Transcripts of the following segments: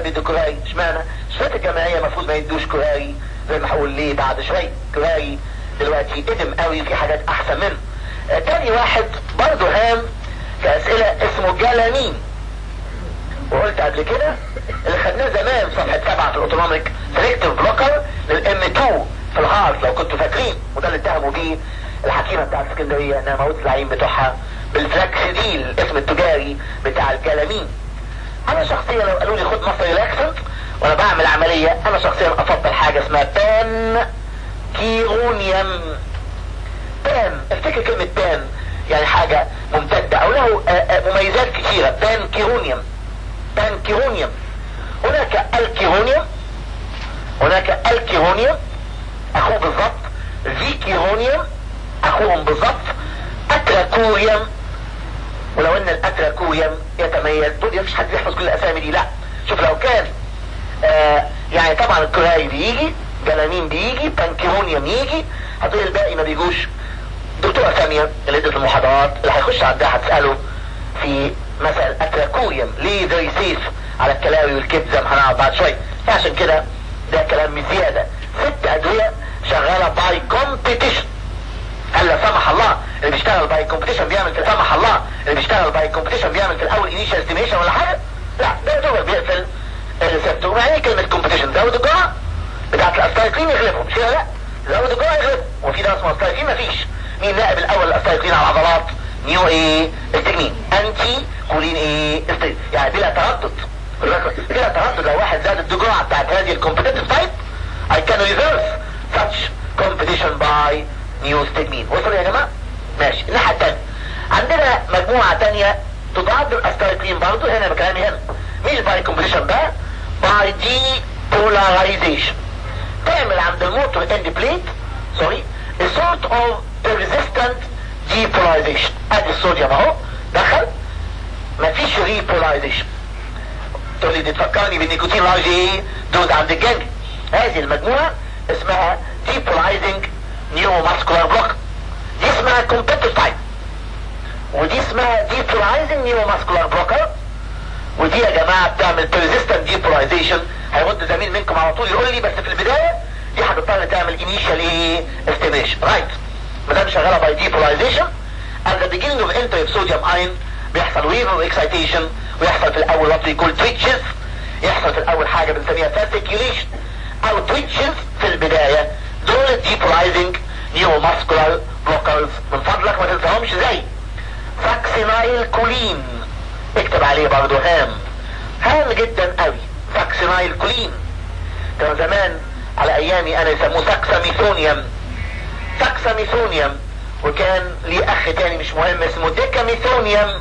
بيدوا كوراري اشمعنى الشركات الجامعيه المفروض ما يدوش كوراري زي ما هقول ليه بعد شويه كوراري دلوقتي قدم قوي في حاجات احسن منه آه تاني واحد برضه هام كاسئله اسمه جلامين وقلت قبل كده اللي خدناه زمان صفحه سبعه في الاوتونوميك سيلكتيف بلوكر للام 2 في الهارت لو كنتوا فاكرين وده اللي اتهموا بيه الحكيمه بتاعت اسكندريه انها موت العين بتوعها بالفلاكسيديل الاسم التجاري بتاع الجلامين انا شخصيا لو قالوا لي خد مصر ريلاكسنت وانا بعمل عمليه انا شخصيا افضل حاجه اسمها بان كيرونيوم بان افتكر كلمه بان يعني حاجه ممتده او له مميزات كثيره بان كيرونيوم بان كيرونيوم هناك الكيرونيوم هناك الكيرونيوم اخوه بالظبط فيكيرونيوم اخوهم بالظبط اتراكوريوم ولو ان الاتراكوريوم يتميز دول مفيش حد يحفظ كل الاسامي دي لا شوف لو كان آه يعني طبعا الكوراي بيجي جلامين بيجي بانكيرونيوم يجي هتقول الباقي ما بيجوش دكتورة ثانية اللي ادت المحاضرات اللي هيخش عندها هتسأله في مسألة اتراكوريوم ليه زي سيف على الكلاوي والكبد زي ما هنعرف بعد شوية فعشان كده ده كلام مش زيادة ست ادوية شغالة باي كومبيتيشن قال لا سمح الله اللي بيشتغل باي كومبيتيشن بيعمل في سمح الله اللي بيشتغل باي كومبيتيشن بيعمل في الاول انيشال استيميشن ولا حاجه لا ده دوبك بيقفل الريسبتور يعني كلمه كومبيتيشن زود الجرعه بتاعت الاستايكلين يغلبهم مش لا زود الجرعه يغلبهم وفي ده اسمه استايكلين مفيش مين نائب الاول الاستايكلين على العضلات نيو ايه استجمين انتي كولين ايه استجمين يعني بلا تردد بلا تردد لو واحد زاد الجرعه بتاعت هذه الكومبيتيتيف تايب I can reverse such competition by نيو ستجمين وصل يا جماعة ماشي الناحية التانية عندنا مجموعة تانية تضاد الاستايكلين برضو هنا بكلامي هنا مش باي كومبليشن بقى باي دي بولاريزيشن تعمل عند الموتور اند بليت سوري a sort of persistent depolarization ادي الصوديوم اهو دخل مفيش ريبولايزيشن تقول لي دي تفكرني بالنيكوتين لارج ايه دوز عند الجنج هذه المجموعة اسمها depolarizing نيو ماسكولار بلوك دي اسمها كومبيتيف تايب ودي اسمها ديبولايزنج نيو ماسكولار بلوكر ودي يا جماعه بتعمل بيرزيستنت ديبولايزيشن هيرد زميل منكم على طول يقول لي بس في البدايه دي هتضطر تعمل انيشال ايه استيميشن رايت ما دام شغاله باي ديبولايزيشن at the beginning of entry of sodium ion بيحصل ويفر اكسايتيشن ويحصل في الاول وات يقول تويتشز يحصل في الاول حاجه بنسميها فاسيكيوليشن او تويتشز في البدايه دول الديبولايزنج نيو ماسكولار بلوكرز من فضلك ما تنساهمش زي فاكسينايل كولين اكتب عليه برضه هام هام جدا قوي فاكسينايل كولين كان زمان على ايامي انا يسموه ساكساميثونيوم ساكساميثونيوم وكان لي اخ تاني مش مهم اسمه ديكاميثونيوم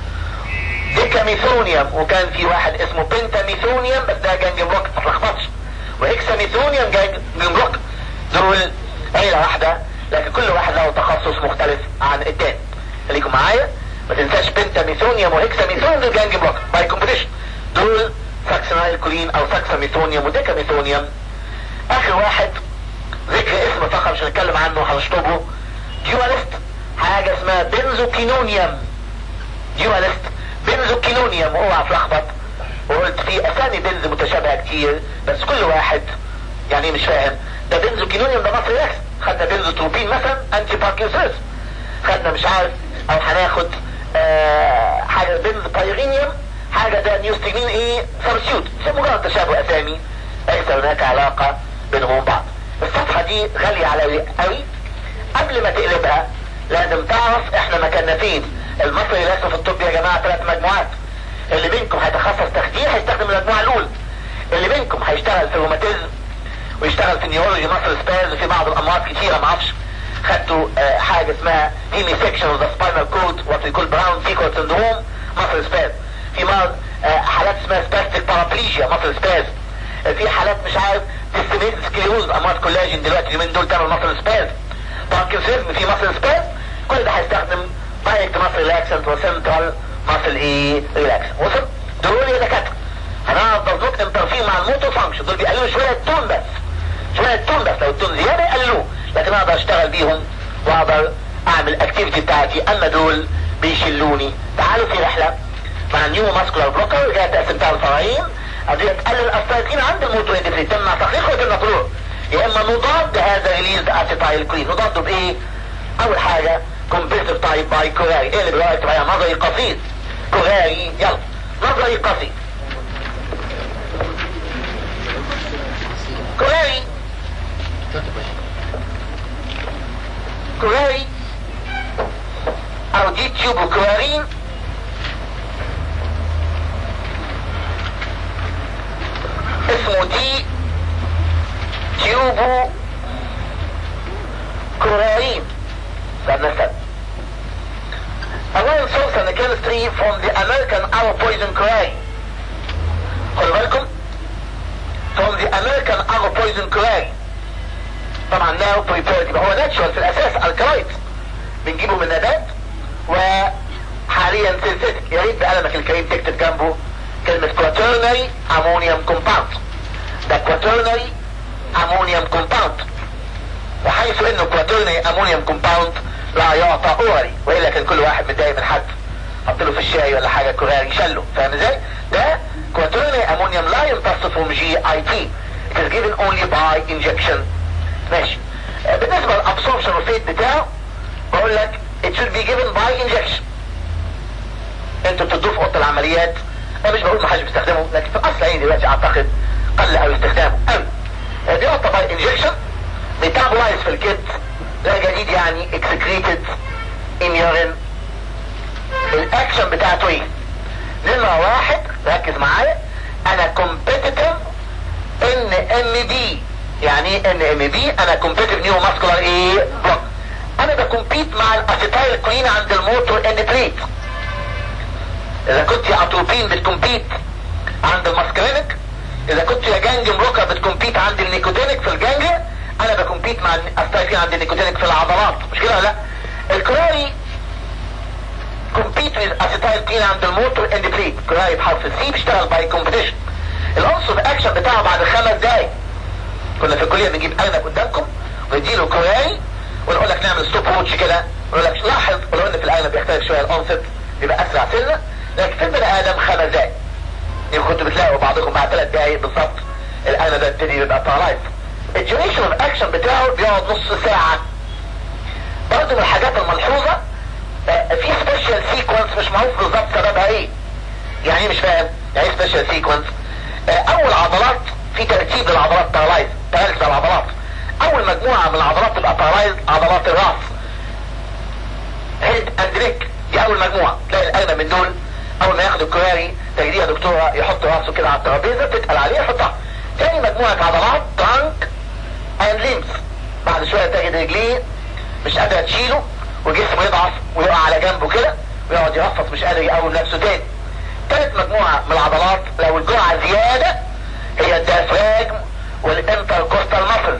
ديكاميثونيوم وكان في واحد اسمه بنتاميثونيوم بس ده جانج بلوك ما تلخبطش وهكساميثونيوم جانج بلوك دول عيلة واحدة لكن كل واحد له تخصص مختلف عن التاني خليكم معايا ما تنساش بنتاميثونيوم وهكساميثونيوم دول جانج بلوك باي كومبيتيشن دول ساكسينايل كولين او ساكساميثونيوم وديكاميثونيوم اخر واحد ذكر اسم فقط مش هنتكلم عنه هنشطبه ديواليست حاجة اسمها بنزوكينونيوم ديواليست بنزوكينونيوم اوعى تلخبط وقلت في اسامي بنز متشابهة كتير بس كل واحد يعني مش فاهم ده بنزوكينونيوم ده مصري اكس خدنا بنزوتروبين مثلا انتي باركنسونز خدنا مش عارف او هناخد آه حاجة بنز بايرينيوم حاجة ده نيوستيمين ايه سبسيوت مجرد تشابه اسامي ليس هناك علاقة بينهم بعض الصفحة دي غالية على قوي قبل ما تقلبها لازم تعرف احنا مكاننا فين المصري لازم في الطب يا جماعة ثلاث مجموعات اللي بينكم هيتخصص تخدير هيستخدم المجموعة الاولى اللي بينكم هيشتغل في الروماتيزم ويشتغل في النيورولوجي مصر سباز وفي بعض الامراض كتيرة ما اعرفش خدتوا اه حاجة اسمها هيمي سيكشن اوف ذا سباينال كود وات يقول براون سيكول سندروم مصر سباز في مرض اه حالات اسمها سباستيك بارابليجيا مصر سباز اه في حالات مش عارف ديستميت سكليروز امراض كولاجين دلوقتي اليومين دول تعمل مصر سباز باركنسونيزم في مصر سباز كل ده هيستخدم دايركت مصر ريلاكسنت وسنترال مصر ايه ريلاكسنت وصل دول يا دكاتره هنعرف نظبط انترفير مع الموتو فانكشن دول بيقللوا شويه التون بس شويه التون بس لو التون زياده يقللوه لكن اقدر اشتغل بيهم واقدر اعمل الاكتيفيتي بتاعتي اما دول بيشلوني تعالوا في رحله مع النيو ماسكولار بلوكر اللي هي تقسمتها لفرعين قضية تقلل الاسيتايل عند الموتور اندفرين تمنع تخليقه بالمطلوب يا اما نضاد هذا ريليز اسيتايل كلين نضاده بايه اول حاجة كومبيتيف تايب باي كوراري ايه اللي دلوقتي بقى نظري قصير كوراري يلا نظري قصير كوراري كوراري او دي تيوب كورارين اسمه دي تيوبو كورارين فنسد Alone source and the chemistry from the American our poison chloride. خدوا بالكم from the American our poison chloride. طبعا now prepared يبقى هو natural في الاساس الكلايد بنجيبه من نبات وحاليا سينثيتك يا ريت بقلمك الكريم تكتب جنبه كلمة quaternary ammonium compound ده quaternary ammonium compound وحيث انه quaternary ammonium compound لا يعطى اوري والا كان كل واحد متضايق من حد حط له في الشاي ولا حاجه كوراري شله فاهم ازاي؟ ده quaternary ammonium لا يمتص from جي اي تي it is given only by injection ماشي بالنسبه للابسوربشن والفيت بتاعه بقول لك it should be given by injection انتوا بتدوه في اوضه العمليات انا مش بقول ما حدش بيستخدمه لكن في الاصل يعني دلوقتي اعتقد قل او استخدامه قوي بيعطى باي انجكشن ميتابولايز في الكبد ده جديد يعني excreted in urine الاكشن بتاعته ايه نمرة واحد ركز معايا انا competitive ان ام بي يعني ايه ان ام بي انا competitive نيو ماسكولار ايه بلوك انا بكمبيت مع الاسيتايل كوين عند الموتور ان بليت اذا كنت يا اتروبين بتكمبيت عند الماسكرينك اذا كنت يا جانج بلوكر بتكمبيت عند النيكوتينيك في الجانجليا انا بكمبيت مع الاسيتايل عند النيكوتينيك في العضلات مش كده ولا لا الكلوري كومبيت ويز اسيتايل كين عند الموتور اند بليت كلوري بحرف السي بيشتغل باي كومبيتيشن العنصر اكشن بتاعه بعد خمس دقايق كنا في الكليه بنجيب ارنب قدامكم ونديله كلوري ونقول لك نعمل ستوب ووتش كده ونقول لك لاحظ ولو ان في الارنب بيختلف شويه الانست بيبقى اسرع سنه لكن في البني ادم خمس دقايق يمكن كنتوا بتلاقوا بعضكم بعد ثلاث دقايق بالظبط الارنب ده يبتدي يبقى بارالايز الديوريشن اوف اكشن بتاعه بيقعد نص ساعه برضه من الحاجات الملحوظه في سبيشال سيكونس مش معروف بالظبط سببها ايه يعني ايه مش فاهم يعني ايه سبيشال سيكونس اول عضلات في ترتيب للعضلات بارالايز باراليز العضلات اول مجموعه من العضلات تبقى بارالايز عضلات الراس هيد اند نيك دي اول مجموعه تلاقي الارنب من دول اول ما ياخد الكواري تجديها يا دكتوره يحط راسه كده على الترابيزه تتقل عليه يحطها تاني مجموعه عضلات ترانك اند ليمز بعد شويه تجد رجليه مش قادره تشيله وجسمه يضعف ويقع على جنبه كده ويقعد يرفص مش قادر يقوم نفسه تاني تالت مجموعة من العضلات لو الجرعة زيادة هي الدافراجم والانتركوستال ماسلز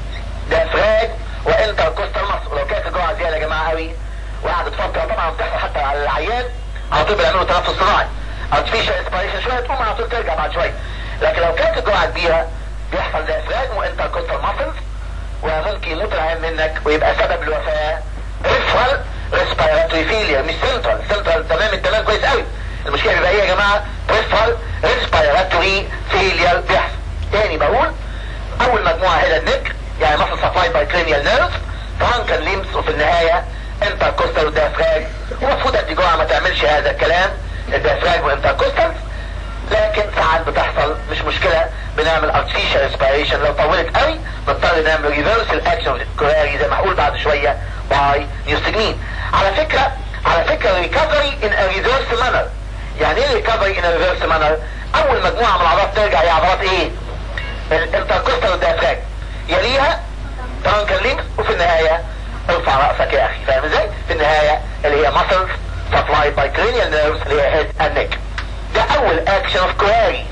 دافراج وانتركوستال ماسل ولو كانت الجرعة زيادة يا جماعة قوي وقعدت فترة طبعا بتحصل حتى على العيان على طول بيعملوا تنفس صناعي ارتفيشال اسبريشن شوية تقوم على طول ترجع بعد شوية لكن لو كانت الجرعة كبيرة بيحصل دافراجم وانتركوستال ماسلز وممكن يموت العيان منك ويبقى سبب الوفاة ريفرال ريسبيراتوري فيلير مش سنترال سنترال تمام التمام كويس قوي المشكله بيبقى ايه يا جماعه ريفرال ريسبيراتوري فيلير بيحصل تاني بقول اول مجموعه هنا النك يعني مصل سبلاي باي كرينيال نيرف فرانكال ليمس وفي النهايه انتركوستال ودافراج ومفروض ادي جوعه ما تعملش هذا الكلام الدافراج وانتركوستال لكن ساعات بتحصل مش مشكلة بنعمل ارتفيشال ريسبيريشن لو طولت قوي نضطر نعمل ريفرسال اكشن كوراري زي ما هقول بعد شوية باي نيوستجمين على فكرة على فكرة ريكفري ان ريفرس مانر يعني ايه ريكفري ان ريفرس مانر اول مجموعة من العضلات ترجع هي عضلات ايه الانتركوستال والديافراج يليها ترانكال ليمس وفي النهاية ارفع رأسك يا اخي فاهم ازاي في النهاية اللي هي muscles supplied by cranial nerves اللي هي head and neck ده اول اكشن اوف كواري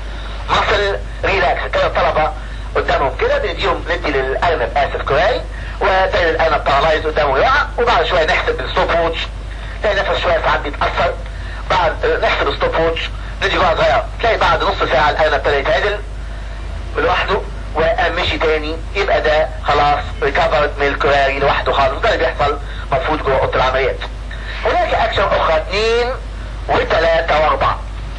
مصل ريلاكس كده الطلبة قدامهم كده بنديهم ندي للارنب اسف كواري وتلاقي الارنب بارالايز قدامه يقع وبعد شوية نحسب الستوب ووتش تلاقي نفس شوية ساعات بيتأثر بعد نحسب الستوب ووتش ندي جوه صغيرة تلاقي بعد نص ساعة الارنب ابتدى يتعدل لوحده وقام مشي تاني يبقى ده خلاص ريكفرد من الكواري لوحده خالص ده اللي بيحصل مفروض جوه اوضه العمليات هناك اكشن اخرى اثنين وثلاثة واربعة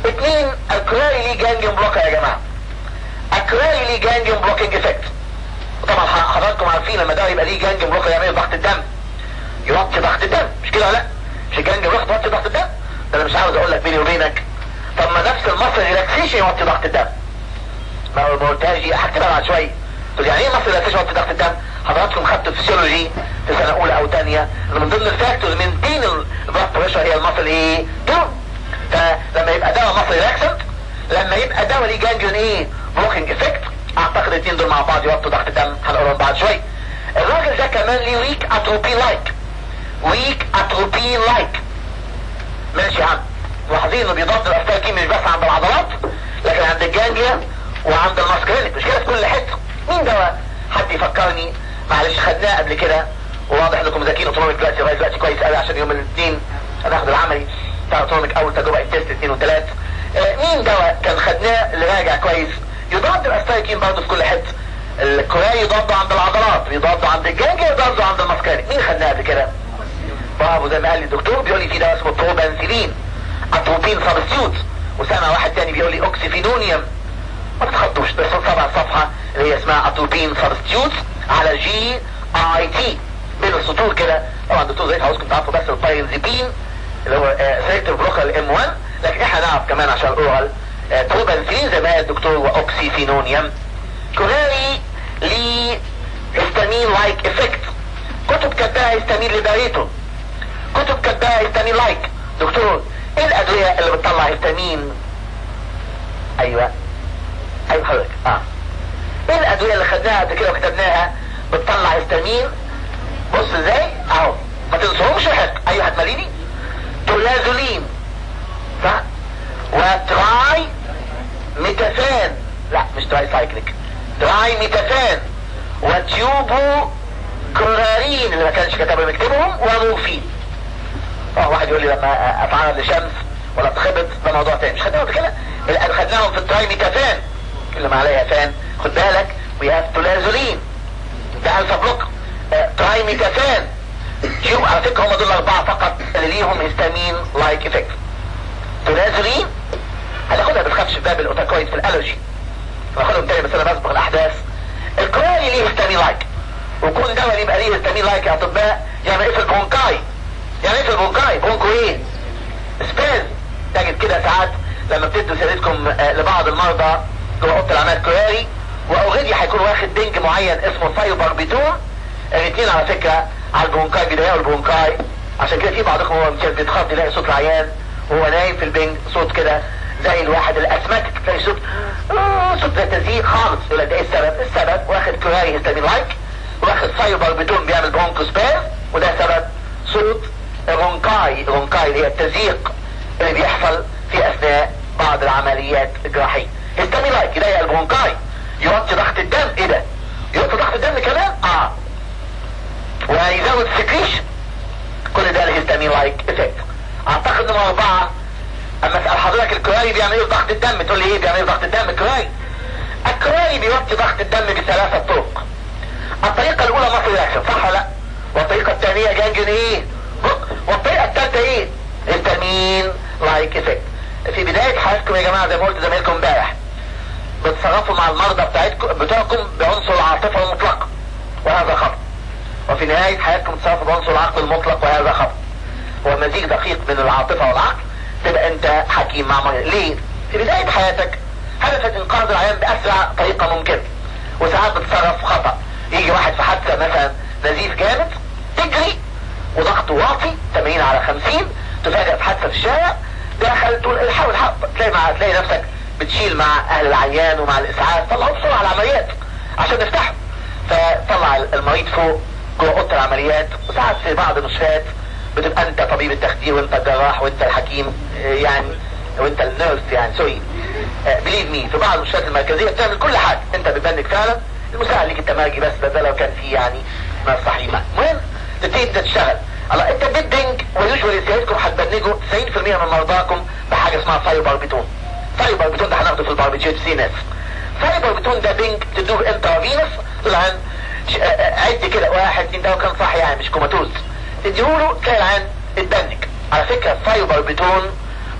اثنين الكراري ليه جانجن بلوكر يا جماعه الكراري ليه جانجن بلوكينج افكت طبعا حضراتكم عارفين لما ده يبقى ليه جانجن بلوكر يعمل ضغط الدم يوطي ضغط الدم مش كده ولا لا مش الجانجن بلوكر توطي ضغط الدم ده انا مش عاوز اقول لك بيني وبينك طب ما نفس المصل ريلاكسيشن يوطي ضغط الدم ما هو ما قلتهاش دي هكتبها بعد شويه تقول يعني ايه مصل ريلاكسيشن يوطي ضغط الدم حضراتكم خدتوا فيسيولوجي في سنه اولى او ثانيه ان من ضمن الفاكتورز من بين البلاد بريشر هي المصل ايه دون فلما يبقى دواء مصل ريلاكسنت لما يبقى دواء ليه جانجن ايه بلوكينج افكت اعتقد الاثنين دول مع بعض يوطوا ضغط الدم هنقولهم بعد شويه الراجل ده كمان ليه ويك اتروبين لايك ويك اتروبين لايك ماشي يا عم ملاحظين انه بيضاد الافكار مش بس عند العضلات لكن عند الجانجيا وعند الماسكرينك مش كده في كل حته مين دواء حد يفكرني معلش خدناه قبل كده وواضح انكم ذاكرين اوتونوميك دلوقتي لغايه دلوقتي كويس قوي عشان يوم الاثنين هناخد العملي بتاع اوتونوميك اول تجربه التست اثنين وثلاث آه مين دواء كان خدناه اللي راجع كويس يضاد الاستايكين برضه في كل حته الكوراي يضاد عند العضلات يضاد عند الجانجيا يضاد عند الماسكرينك مين خدناه قبل كده؟ برافو زي ما قال لي الدكتور بيقول لي في دواء اسمه تروبانسيلين اتروبين سبستيوت وسامع واحد تاني بيقول لي اوكسيفينونيوم ما تتخطوش ده سبع صفحة اللي هي اسمها اتروبين سبستيوت على جي اي تي بين السطور كده طبعا الدكتور زي عاوزكم تعرفوا بس البايرزيبين اللي هو سيركتيف بلوكر الام 1 لكن احنا نعرف كمان عشان الاورال تروبانسيلين زي ما قال الدكتور واوكسيفينونيوم كوراري ليه هيستامين لايك افكت كتب كتبها هيستامين ليبريتو كتب كتبها هيستامين لايك دكتور ايه الادوية اللي بتطلع هيستامين ايوه ايوه حضرتك اه ايه الادوية اللي خدناها قبل كده وكتبناها بتطلع هيستامين بص ازاي اهو ما تنسوهمش حق ايوه هتمليني تولازولين صح وتراي ميتافان لا مش تراي سايكليك تراي ميتافان وتيوبو كورارين اللي ما كانش كتبهم يكتبهم وموفين اه واحد يقول لي لما اتعرض لشمس ولا اتخبط ده موضوع تاني مش خدناهم كده الان خدناهم في الترايميتافان اللي ما عليها فان خد بالك ويا تولازولين ده الفا بلوك اه ترايميتافان شوف على فكره هم دول الاربعه فقط اللي ليهم هيستامين لايك افكت تولازولين هناخدها بتخافش في باب الاوتاكويد في الالرجي هناخدهم تاني بس انا بسبق الاحداث الكورالي ليه هيستامين لايك وكل دواء يبقى ليه هيستامين لايك يا اطباء يعني ايه في البونكاي يعني ايه في البونكاي بونكو ايه سباز تجد كده ساعات لما بتدوا سيادتكم آه لبعض المرضى جوه اوضه العمليات كوراري واوريدي هيكون واخد دنج معين اسمه سايوباربيتون الاثنين على فكره على البونكاي بيضايقوا البونكاي عشان كده في بعضكم هو مش بيتخض يلاقي صوت العيان وهو نايم في البنج صوت كده زي الواحد الاسماتيك تلاقي صوت آه صوت زي تزييق خالص يقول لك ده ايه السبب؟ السبب واخد كوراري هيستامين لايك واخد سايوباربيتون بيعمل برونكو سباز وده سبب صوت الرونكاي الرونكاي اللي هي التزييق اللي بيحصل في اثناء بعض العمليات الجراحية هيستامين لايك يضيق البرونكاي يوطي ضغط الدم ايه ده يوطي ضغط الدم كمان اه ويزود السكريشن كل ده الهيستامين لايك افكت اعتقد نمرة اربعة اما اسأل حضرتك الكراي بيعمل ايه ضغط الدم تقول لي ايه بيعمل ايه ضغط الدم الكراي الكراي بيوطي ضغط الدم بثلاثة طرق الطريقة الاولى مصر رياكشن صح ولا لا والطريقة الثانية جانجن ايه والطريقة الثالثة ايه هيستامين لايك افكت في بداية حياتكم يا جماعة زي ما قلت زميلكم امبارح بتصرفوا مع المرضى بتاعتكم بتوعكم بعنصر العاطفة المطلقة وهذا خطأ وفي نهاية حياتكم تصرفوا بعنصر العقل المطلق وهذا خطأ هو مزيج دقيق من العاطفة والعقل تبقى انت حكيم مع مريض ليه؟ في بداية حياتك هدفك انقاذ العيان باسرع طريقة ممكنة وساعات بتتصرف خطأ يجي واحد في حادثة مثلا نزيف جامد تجري وضغطه واطي 80 على 50 تفاجئ في حادثة في الشارع دخل تقول الحق الحق تلاقي مع تلاقي نفسك بتشيل مع اهل العيان ومع الاسعاف طلعوا بسرعة على العمليات عشان نفتحه فطلع المريض فوق جوه اوضه العمليات وساعات في بعض المستشفيات بتبقى انت طبيب التخدير وانت الجراح وانت الحكيم يعني وانت النيرس يعني سوري بليد مي في بعض المستشفيات المركزيه بتعمل كل حاجه انت بتبنك فعلا المساعد ليك التماجي بس ده لو كان في يعني ناس صحيحه المهم تبتدي انت تشتغل الله انت بتدنج ويوجوالي سيادتكم هتبنجوا 90% من مرضاكم بحاجه اسمها فايوباربيتون فايوباربيتون ده هناخده في الباربيتيوت سينس فايوباربيتون ده بنج تدوه انترافينس طبعا عد كده واحد اتنين ده كان صح يعني مش كوماتوز تديهوله تلاقي العين اتبنك على فكرة فايوباربيتون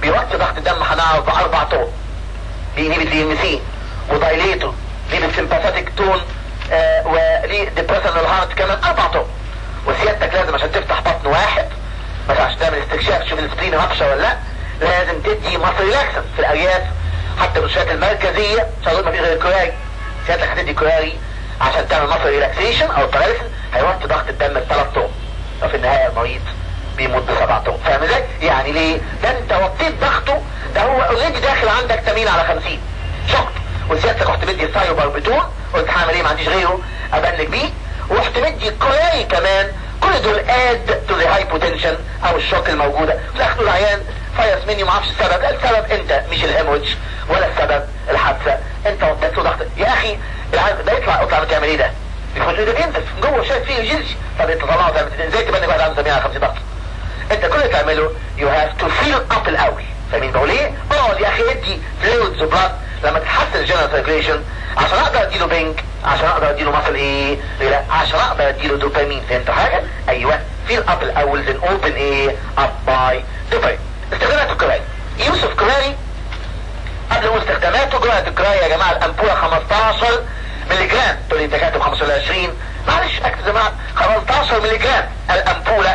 بيوطي ضغط الدم هنعرف باربع طرق بينيبت دي ام سي ودايليتو ليه بالسمباثيك تون آه وليه ديبريشن هارت كمان اربع طرق وسيادتك لازم عشان تفتح بطن واحد مثلا عشان تعمل استكشاف تشوف السبرين هفشه ولا لا لازم تدي مصر ريلاكسن في الارياف حتى المستشفيات المركزيه مش هقول ما في غير الكوراري سيادتك هتدي كوراري عشان تعمل مصر ريلاكسيشن او باراليسن هيوطي ضغط الدم بثلاث طرق وفي النهايه المريض بيموت بسبع طرق فاهم ازاي؟ يعني ليه؟ ده انت وطيت ضغطه ده هو اوريدي داخل عندك 80 على 50 شقط وسيادتك رحت مدي الثايو باربيتون قلت هعمل ايه ما عنديش غيره ابلغ بيه ورحت مدي كوراري كمان كل دول اد تو ذا هايبوتنشن او الشوك الموجوده في الاخر العيان فيص مني ما اعرفش السبب السبب انت مش الهيموج ولا السبب الحادثه انت وطيت له ضغط يا اخي العيان ده يطلع اطلع بتعمل ايه ده؟ يخش ده بينزف جوه شايف فيه يجلس طب انت طلعه تعمل ازاي تبني واحد عنده 150 ضغط انت كل اللي تعمله يو هاف تو فيل اب الاول فاهمين بقول ايه؟ اقعد يا اخي ادي فلويدز وبلاد لما تحسن الجنرال سيركيليشن عشان اقدر اديله بينك عشان اقدر اديله مصل ايه؟ لا عشان اقدر اديله دوبامين فهمت حاجه؟ ايوه فيل اب الاول then open ايه؟ اب باي دوبامين استخدامات الكراي يوسف كراي قبل ما استخداماته جرعة الكراي يا جماعة الأمبولة 15 ملي جرام تقول لي انت كاتب 15 20 معلش اكتب يا جماعة 15 ملي جرام الأمبولة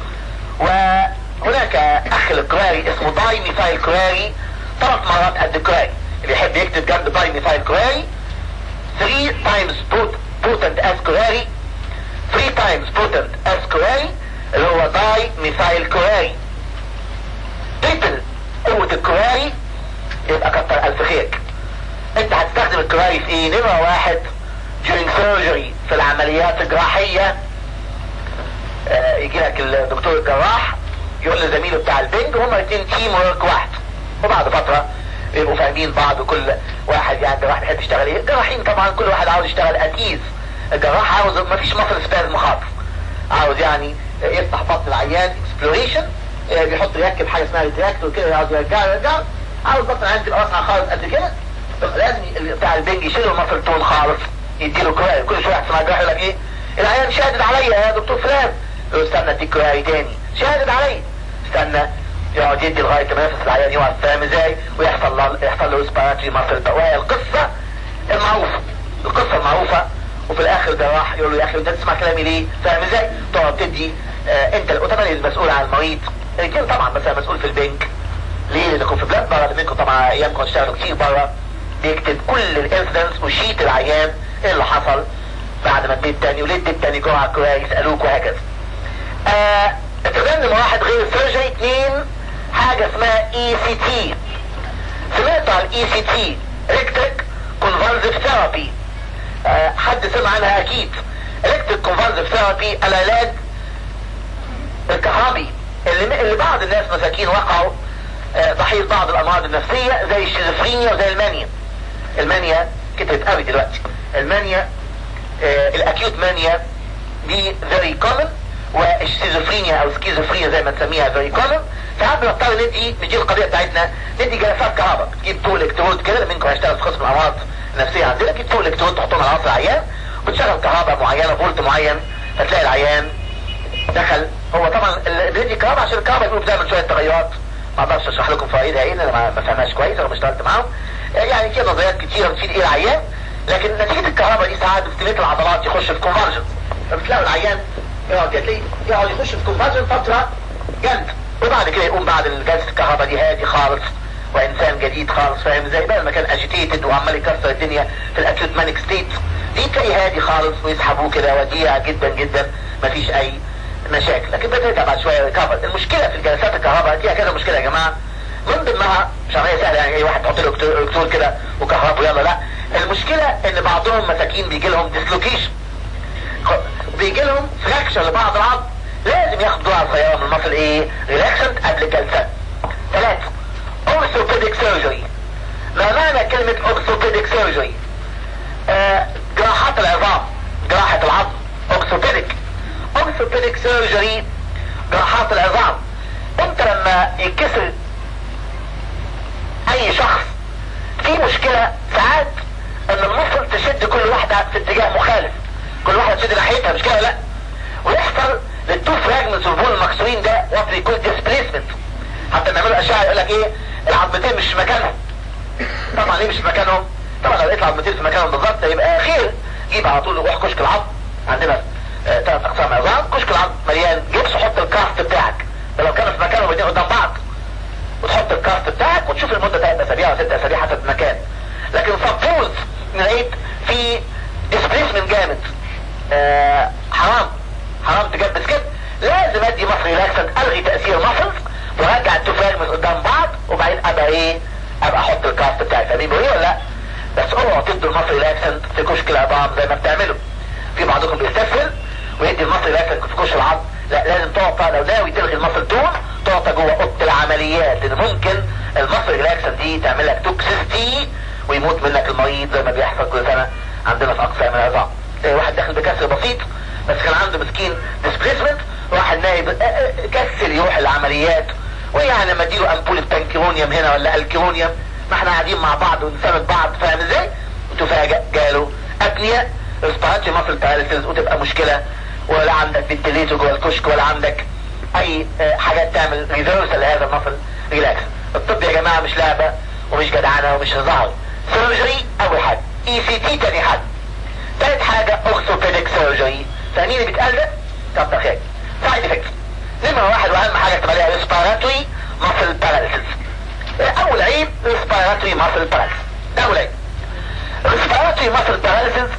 وهناك أخ الكراري اسمه داي ميثايل كراري ثلاث مرات قد الكراري اللي يحب يكتب جنب داي ميثايل كراري 3 times potent as كراري 3 times potent as كراري اللي هو داي ميثايل كراري تريبل قوة الكراري يبقى كتر ألف خيرك انت هتستخدم الكراري في ايه نمرة واحد during surgery في العمليات الجراحية آه يجي لك الدكتور الجراح يقول لزميله بتاع البنج وهما الاثنين تيم ورك واحد وبعد فترة يبقوا فاهمين بعض وكل واحد يعني جراح بيحب يشتغل ايه الجراحين طبعا كل واحد عاوز يشتغل اتيز الجراح عاوز ما فيش مصر سبازم خالص عاوز يعني يفتح بطن العيان اكسبلوريشن بيحط يركب حاجه اسمها ريتراكتور كده عاوز يرجع يرجع عاوز بطن العيان تبقى واسعه خالص قد كده لازم بتاع البنج يشيل المصل تون خالص يديله كراي كل شويه يحسن الجراح يقول لك ايه العيان شاهد عليا يا دكتور فلان يقول استنى اديك كراي تاني شاهد عليا استنى يقعد يدي لغايه ما ينفس العيان يقعد فاهم ازاي ويحصل له يحصل له ريسبيراتوري ماسل وهي القصه المعروفه القصه المعروفه وفي الاخر جراح يقول له يا اخي انت تسمع كلامي ليه فاهم ازاي تقعد تدي آه انت وطبعا المسؤول عن المريض الرجال طبعا بس مسؤول في البنك ليه لانكم في بلاد بره منكم طبعا ايامكم اشتغلوا كتير بره بيكتب كل الانسيدنتس وشيت العيان ايه اللي حصل بعد ما اديت تاني وليه اديت تاني جرعه كويس يسالوك وهكذا آه استخدام نمرة واحد غير السيرجري اثنين حاجة اسمها اي سي تي سمعت عن الاي سي تي الكتريك كونفرزيف ثيرابي حد سمع عنها اكيد الكتريك كونفرزيف ثيرابي العلاج الكهربي اللي, اللي بعض الناس مساكين وقعوا آه ضحية بعض الامراض النفسية زي الشيزوفرينيا وزي المانيا المانيا كترت قوي دلوقتي المانيا آه الاكيوت مانيا دي very common والشيزوفرينيا او سكيزوفرينيا زي ما نسميها فيري كومن ساعات بنضطر ندي ندي القضيه بتاعتنا ندي جلسات كهرباء تجيب تو الكترود كده منكم هيشتغل في قسم الامراض النفسيه عندنا تجيب تو الكترود تحطهم على راس العيان وتشغل كهرباء معينه فولت معين فتلاقي العيان دخل هو طبعا بندي كهرباء عشان الكهرباء يقولوا بتعمل شويه تغيرات ما اقدرش اشرح لكم فوائدها ايه انا ما فهمهاش كويس انا ما اشتغلت معاهم يعني في نظريات كتيره بتفيد ايه العيان لكن نتيجه الكهرباء دي ساعات بتستميت العضلات يخش في كونفرجن فبتلاقوا العيان يقعد تلاقي يقعد يخش في كونفرجن فترة جامدة وبعد كده يقوم بعد جلسة الكهرباء دي هادي خالص وانسان جديد خالص فاهم ازاي بدل ما كان اجيتيتد وعمال يكسر الدنيا في الاكيوت مانيك ستيت دي تلاقي هادي خالص ويسحبوه كده وديع جدا جدا مفيش اي مشاكل لكن بترجع بعد شويه ريكفر المشكله في الجلسات الكهرباء فيها كذا مشكله يا جماعه من ضمنها مش عمليه سهله يعني اي واحد تحط له الكترول كده وكهرباء يلا لا المشكله ان بعضهم مساكين بيجي لهم ديسلوكيشن بيجي لهم فراكشر لبعض العظم لازم ياخد جرعه صغيره من المصل ايه ريلاكسنت قبل الجلسه ثلاثة اورثوبيديك سيرجري ما معنى كلمة اورثوبيديك سيرجري آه جراحات العظام جراحة العظم اورثوبيديك اورثوبيديك سيرجري جراحات العظام انت لما يتكسر اي شخص في مشكلة ساعات ان المفصل تشد كل واحدة في اتجاه مخالف كل واحدة تشد ناحيتها مش كده لا ويحصل للتو فراجمنتس والبول المكسورين ده وات يكون ديسبليسمنت حتى نعملوا اشعه يقول لك ايه العظمتين مش في مكانهم طبعا ليه مش في مكانهم طبعا لو لقيت العظمتين في مكانهم بالظبط يبقى خير جيب على طول روح كشك العظم عندنا ثلاث آه اقسام عظام كشك العظم مليان جبس حط الكاست بتاعك ده لو كانوا في مكانهم الاثنين قدام بعض وتحط الكاست بتاعك وتشوف المده ثلاث اسابيع او ست اسابيع حسب المكان لكن سبوز لقيت في ديسبليسمنت جامد آه حرام حرام تجبس كده لازم ادي مصر ريلاكسنت الغي تاثير مصر وارجع التفاح من قدام بعض وبعدين ابقى ايه ابقى احط الكاست بتاعي فاهمين بقول ولا لا بس اوعوا تدوا المصري ريلاكسنت في كشك العظام زي ما بتعملوا في بعضكم بيستسهل ويدي المصري ريلاكسنت في كشك العظم لا لازم تعطى لو ناوي تلغي المصل تون تعطى جوه اوضه العمليات لان ممكن المصري ريلاكسنت دي تعمل لك توكسيستي ويموت منك المريض زي ما بيحصل كل سنه عندنا في اقسام العظام تلاقي واحد داخل بكسر بسيط بس كان عنده مسكين ديسبليسمنت واحد نايب كسل يروح العمليات ويعني لما اديله امبول بتنكرونيوم هنا ولا الكرونيوم ما احنا قاعدين مع بعض ونساند بعض فاهم ازاي؟ وتفاجئ جاله ابنية ريسبيراتوري ماسل باراليسيس وتبقى مشكله ولا عندك فنتليتور جوه الكشك ولا عندك اي حاجات تعمل ريفرسال لهذا المصل ريلاكس الطب يا جماعه مش لعبه ومش جدعانه ومش هزار سيرجري اول حاجه اي سي تي تاني حاجه تالت حاجه اورثوبيديك سيرجري فاهمين اللي بيتقال ده؟ طب ده خير سايد افكت نمرة واحد واهم حاجة تبقى عليها ريسبيراتوري ماسل باراليسيس اول عيب ريسبيراتوري ماسل باراليسيس ده اول عيب ريسبيراتوري ماسل باراليسيس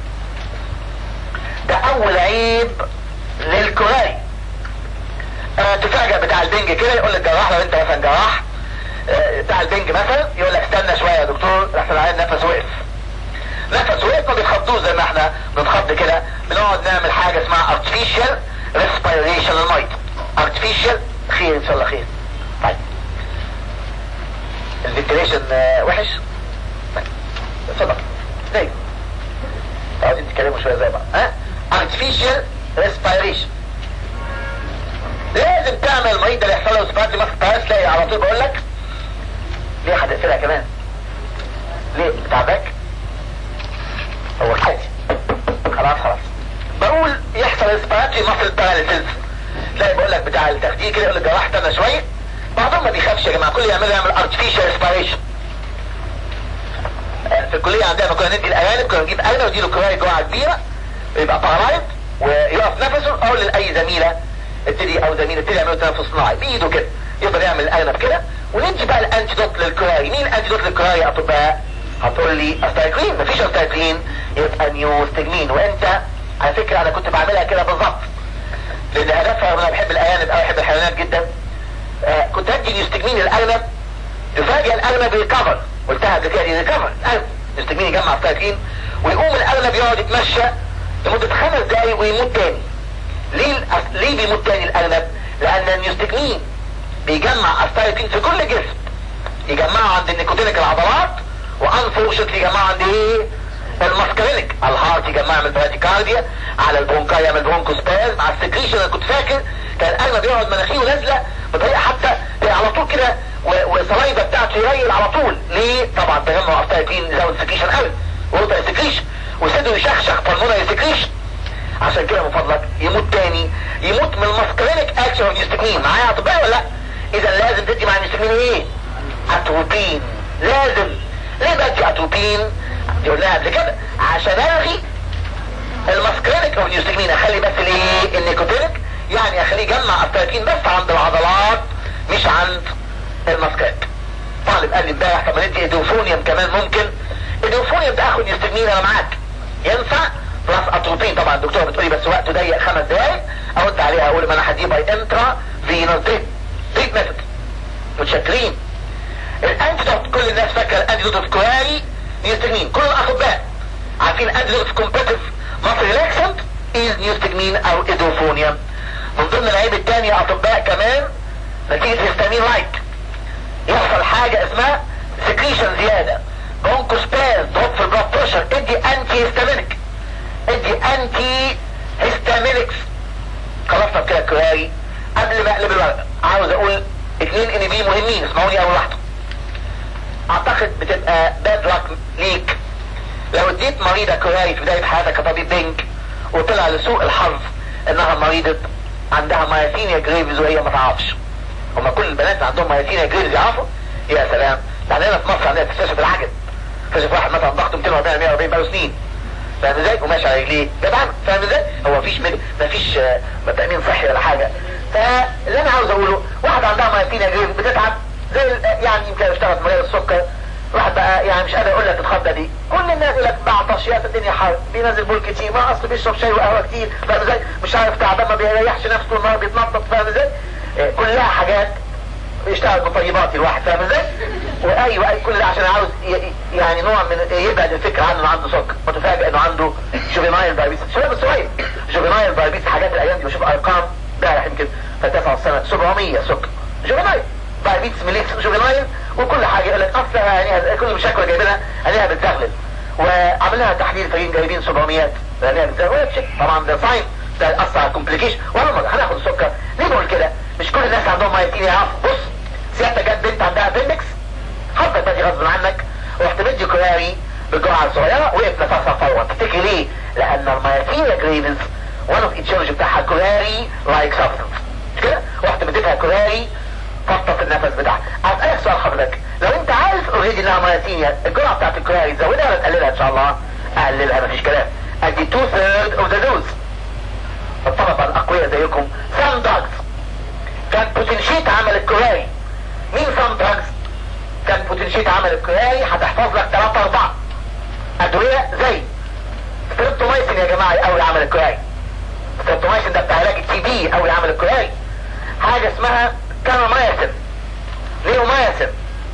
ده اول عيب للكوراي اه تفاجئ بتاع البنج كده يقول للجراح لو انت مثلا جراح اه بتاع البنج مثلا يقول لك استنى شويه يا دكتور لحسن العيان نفسه وقف نفسه وقف ما بيتخضوش زي ما احنا بنتخض كده بنقعد نعمل حاجه اسمها artificial respiration الميت artificial خير ان شاء الله خير طيب الفنتليشن اه وحش طيب اتفضل نايم عاوزين تتكلموا شويه زي بعض ها artificial respiration لازم تعمل المريض ده اللي يحصل له سبات ماسك باس تلاقي على طول بقول لك ليه هتقفلها كمان ليه تعبك هو حاجة خلاص خلاص بقول يحصل اسباتي ماسل باراليسيس تلاقي بقول لك بتاع التخدير كده يقول لك جراح استنى شويه بعضهم ما بيخافش يا جماعه كل اللي يعمله يعمل ارتفيشال ريسبيريشن في الكليه عندنا كنا ندي الارانب كنا نجيب ارنب ونديله كرايه جرعه كبيره يبقى بارالايز ويقف نفسه اقول لاي زميله ابتدي او زميل ابتدي يعملوا تنفس صناعي بايده كده يقدر يعمل الارنب كده وندي بقى الانتيدوت للكراي مين الانتيدوت للكراي يا اطباء هتقول لي استايكلين مفيش استايكلين يبقى نيوستجمين وانت على فكره انا كنت بعملها كده بالظبط لان هدفها انا بحب الارانب او بحب الحيوانات جدا آه كنت ادي نيوستجمين للارنب يفاجئ الارنب ريكفر قلتها قبل كده ريكفر نيوستجمين يجمع استايكلين ويقوم الارنب يقعد يتمشى لمده خمس دقايق ويموت تاني ليه الأس... ليه بيموت تاني الارنب؟ لان النيوستجمين بيجمع استايكلين في كل جسم يجمعه عند النيكوتينيك العضلات وانفورشنتلي يجمعه عند ايه؟ الماسكرينيك الهارت يجمعها من البراديكارديا على البرونكاي يعمل برونكوسباز مع السكريشن انا كنت فاكر كان الارنب بيقعد مناخيره نازله بطريقه حتى على طول كده والصلايبه بتاعته يريل على طول ليه؟ طبعا تجمع استايكلين يزود السكريشن قوي ووتر سكريشن وصدره يشخشخ بالمونري سكريشن عشان كده من فضلك يموت تاني يموت من الماسكرينيك اكشن والنيوستجمين معايا اطباء ولا لا؟ اذا لازم تدي مع النيوستجمين ايه؟ اتروبين لازم ليه بدي اتروبين؟ دي قلناها قبل كده عشان الغي الماسكرينيك او النيوستجمين اخلي بس الايه؟ النيكوتينيك يعني اخليه يجمع استايكين بس عند العضلات مش عند الماسكرينيك طالب قال لي امبارح طب ما ندي ادوفونيوم كمان ممكن ادوفونيوم ده اخد نيوستجمين انا معاك ينفع؟ بلس اتروبين طبعا الدكتور بتقولي بس وقته ضيق خمس دقايق ارد عليها اقول ما انا هديه باي انترا فينال تريت تريت ميثود متشكرين الانتيدوت كل الناس فاكره الانتيدوت اوف كواري نيوستجمين كل الاطباء عارفين الانتيدوت اوف كومبيتيف مصر ريلاكسنت از نيوستجمين او ادوفونيوم من ضمن العيب الثاني يا اطباء كمان نتيجه هيستامين لايك يحصل حاجه اسمها سكريشن زياده برونكوسباز ضغط في البلاد بريشر ادي انتي هيستامينيك ادي انتي هيستامينكس خلصنا بكده الكواري قبل ما اقلب الورقه عاوز اقول اثنين ان بي مهمين اسمعوني اول واحده اعتقد بتبقى باد لك ليك لو اديت مريضة كواري في بداية حياتك كطبيب بنك وطلع لسوء الحظ انها مريضة عندها مايثينيا جريفز وهي ما تعرفش هما كل البنات اللي عندهم مياسين جريز يعرفوا يا سلام يعني هنا في مصر عندنا اكتشاف العجل اكتشف واحد مثلا ضغطه 240 140 بقاله سنين فاهم ازاي وماشي على رجليه جدع فاهم ازاي هو مفيش من مفيش آه، تامين صحي ولا حاجه فاللي انا عاوز اقوله واحد عندها مياسين جريز بتتعب زي ال- يعني يمكن اشتغل في مجال السكر واحد بقى يعني مش قادر اقول لك الخضه دي كل الناس يقول لك بعطش يا الدنيا حر بينزل بول كتير ما اصل بيشرب شاي وقهوه كتير فاهم ازاي مش عارف تعبان ما بيريحش نفسه طول النهار بيتنطط فاهم ازاي آه، كلها حاجات بيشتغل بطيبات الواحد فاهم ازاي وايوه اي كل ده عشان عاوز ي- ي- يعني نوع من يبعد الفكره عنه انه عنده سكر متفاجئ انه عنده جوفينايل دايبيتس شباب الصغير جوفينايل دايبيتس حاجات الايام دي بشوف ارقام امبارح يمكن في 9 سنه 700 سكر جوفينايل دايبيتس ميليكس جوفينايل وكل حاجه يقول لك اصل يعني كل المشاكل اللي جايبينها عينيها بتزغلل وعملها تحليل فريقين جايبين 700 عينيها بتزغلل شيء طبعا ده ساين ده يأثر على الكومبليكيشن ولا مرة هناخد السكر ليه بقول كده مش كل الناس عندهم مايتين يعرفوا بص سيادتك جت بنت عندها ابندكس حطت بدي غصب عنك ورحت مدي كوراري بالجرعه الصغيره وقف نفسها فورا تفتكر ليه؟ لان المايتين جريفنز وان اوف ايتشولوجي بتاعها كوراري لايك سبستنس مش كده؟ رحت مديتها كوراري فطت النفس بتاعها اسالك سؤال حضرتك لو انت عارف اوريدي انها مايتينيا الجرعه بتاعت الكوراري تزودها ولا تقللها ان شاء الله؟ اقللها مفيش كلام ادي 2 ثيرد اوف ذا دوز الطلبه الاقوياء زيكم سام دراجز كان بوتنشيت عمل الكوراري مين سام دراجز كان بوتنشيت عمل الكوراري هتحفظ لك 3 4 ادويه زي ستريبتومايسين يا جماعه اول عمل الكوراري ستريبتومايسين ده بتاع علاج التي بي اول عمل الكوراري حاجه اسمها كانامايسين ليومايسين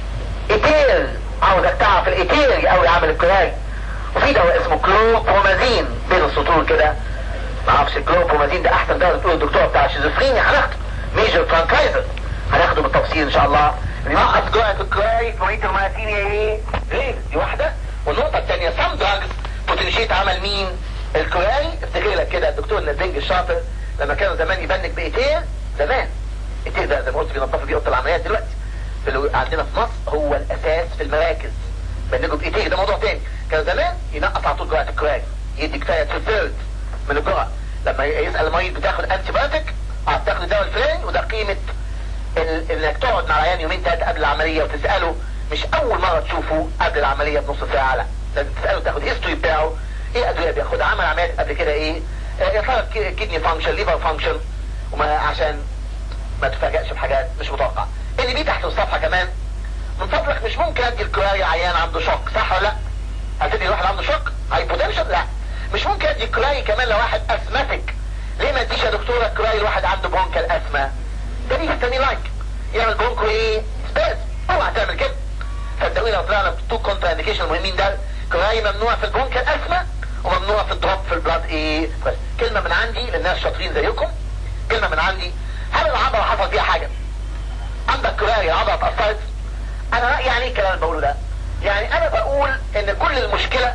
ايتيل عاوزك تعرف الايتيل اول عمل الكوراري وفي دواء اسمه كلوبرومازين بين السطور كده ما اعرفش الكلوبرومازين ده احسن دواء بتقول الدكتور بتاع الشيزوفرينيا هناخده ميجر ترانكايزر هناخده بالتفصيل ان شاء الله ننقص جرعه الكوراري في مريض المايتينيا ايه؟ غير دي واحده والنقطه الثانيه سام دراجز بوتنشيت عمل مين؟ الكوراري افتكر لك كده الدكتور النزنج الشاطر لما كانوا زمان يبنك بايتير زمان ايتير ده زي ما قلت بينظفوا بيه اوضه العمليات دلوقتي في اللي عندنا في مصر هو الاساس في المراكز بنجوا بايتير ده موضوع تاني كان زمان ينقص على طول جرعه الكوراري يدي كفايه تو ثيرد من الجرعه لما يسال المريض بتاخد انتي بايوتيك اه بتاخد الدواء الفلاني وده قيمه ال- انك تقعد مع العيان يومين ثلاثه قبل العمليه وتساله مش اول مره تشوفه قبل العمليه بنص ساعه لا لازم تساله تاخد هيستوري بتاعه ايه ادويه بياخدها عمل عمليات قبل كده ايه آه، يا ترى كدني فانكشن ليفر فانكشن وما عشان ما تفاجئش بحاجات مش متوقعه اللي بيه تحت الصفحه كمان من فضلك مش ممكن ادي الكراي عيان عنده شوك صح ولا لا هتدي واحد عنده شوك هايبوتنشن لا مش ممكن ادي كراي كمان لو واحد اسماتيك ليه ما اديش يا دكتوره كراي لواحد عنده برونكال اسما ده بيستني لايك يعمل برونكو ايه سبيس اوعى تعمل كده صدقوني لو طلعنا تو كونترا انديكيشن المهمين ده كراي ممنوع في البرونكال اسما وممنوع في الدروب في البلاد ايه بس كلمه من عندي للناس شاطرين زيكم كلمه من عندي هل العضله حصل فيها حاجه عندك كراي العضله اتاثرت انا رأيي يعني ايه الكلام اللي بقوله ده يعني انا بقول ان كل المشكلة